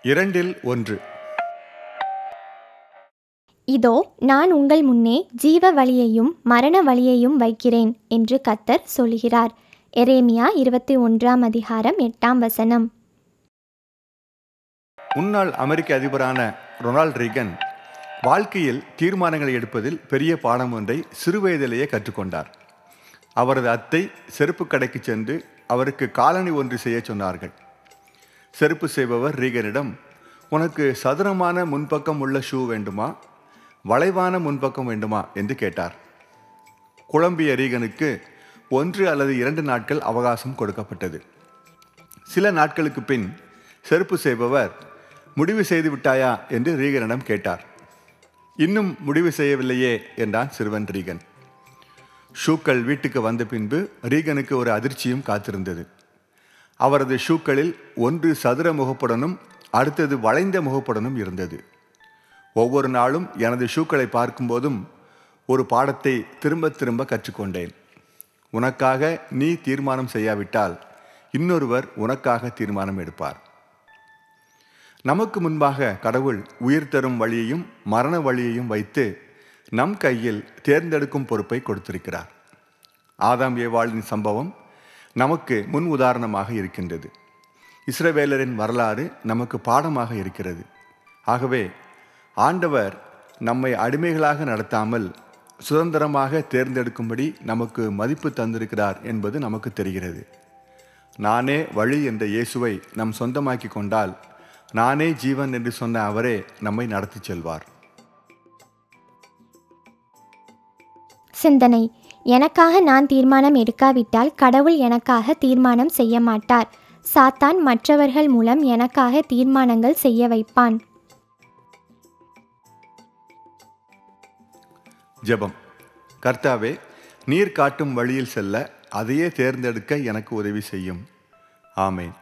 இரண்டில் ஒன்று இதோ நான் உங்கள் முன்னே ஜீவ வழியையும் மரண வழியையும் வைக்கிறேன் என்று கத்தர் சொல்கிறார் எரேமியா இருபத்தி ஒன்றாம் அதிகாரம் எட்டாம் வசனம் முன்னாள் அமெரிக்க அதிபரான ரொனால்ட் ரீகன் வாழ்க்கையில் தீர்மானங்களை எடுப்பதில் பெரிய பாடம் ஒன்றை சிறுவயதிலேயே கற்றுக்கொண்டார் அவரது அத்தை செருப்பு கடைக்கு சென்று அவருக்கு காலணி ஒன்று செய்ய சொன்னார்கள் செருப்பு செய்பவர் ரீகனிடம் உனக்கு சதுரமான முன்பக்கம் உள்ள ஷூ வேண்டுமா வளைவான முன்பக்கம் வேண்டுமா என்று கேட்டார் குழம்பிய ரீகனுக்கு ஒன்று அல்லது இரண்டு நாட்கள் அவகாசம் கொடுக்கப்பட்டது சில நாட்களுக்கு பின் செருப்பு செய்பவர் முடிவு செய்து விட்டாயா என்று ரீகனிடம் கேட்டார் இன்னும் முடிவு செய்யவில்லையே என்றான் சிறுவன் ரீகன் ஷூக்கள் வீட்டுக்கு வந்த பின்பு ரீகனுக்கு ஒரு அதிர்ச்சியும் காத்திருந்தது அவரது ஷூக்களில் ஒன்று சதுர முகப்புடனும் அடுத்தது வளைந்த முகப்புடனும் இருந்தது ஒவ்வொரு நாளும் எனது ஷூக்களை பார்க்கும்போதும் ஒரு பாடத்தை திரும்ப திரும்ப கற்றுக்கொண்டேன் உனக்காக நீ தீர்மானம் செய்யாவிட்டால் இன்னொருவர் உனக்காக தீர்மானம் எடுப்பார் நமக்கு முன்பாக கடவுள் உயிர் தரும் வழியையும் மரண வழியையும் வைத்து நம் கையில் தேர்ந்தெடுக்கும் பொறுப்பை கொடுத்திருக்கிறார் ஆதாம் ஏவாளின் சம்பவம் நமக்கு முன் உதாரணமாக இருக்கின்றது இஸ்ரவேலரின் வரலாறு நமக்கு பாடமாக இருக்கிறது ஆகவே ஆண்டவர் நம்மை அடிமைகளாக நடத்தாமல் சுதந்திரமாக தேர்ந்தெடுக்கும்படி நமக்கு மதிப்பு தந்திருக்கிறார் என்பது நமக்கு தெரிகிறது நானே வழி என்ற இயேசுவை நம் சொந்தமாக்கி கொண்டால் நானே ஜீவன் என்று சொன்ன அவரே நம்மை நடத்திச் செல்வார் சிந்தனை எனக்காக நான் தீர்மானம் எடுக்காவிட்டால் கடவுள் எனக்காக தீர்மானம் செய்ய மாட்டார் சாத்தான் மற்றவர்கள் மூலம் எனக்காக தீர்மானங்கள் செய்ய வைப்பான் ஜெபம் கர்த்தாவே நீர் காட்டும் வழியில் செல்ல அதையே தேர்ந்தெடுக்க எனக்கு உதவி செய்யும் ஆமேன்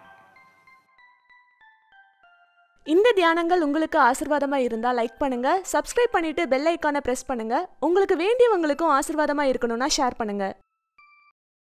இந்த தியானங்கள் உங்களுக்கு ஆசிர்வாதமா இருந்தா லைக் பண்ணுங்க சப்ஸ்கிரைப் பண்ணிட்டு பெல் ஐக்கானை பிரஸ் பண்ணுங்க உங்களுக்கு வேண்டியவங்களுக்கும் ஆசிர்வாதமா இருக்கணும்னா ஷேர் பண்ணுங்க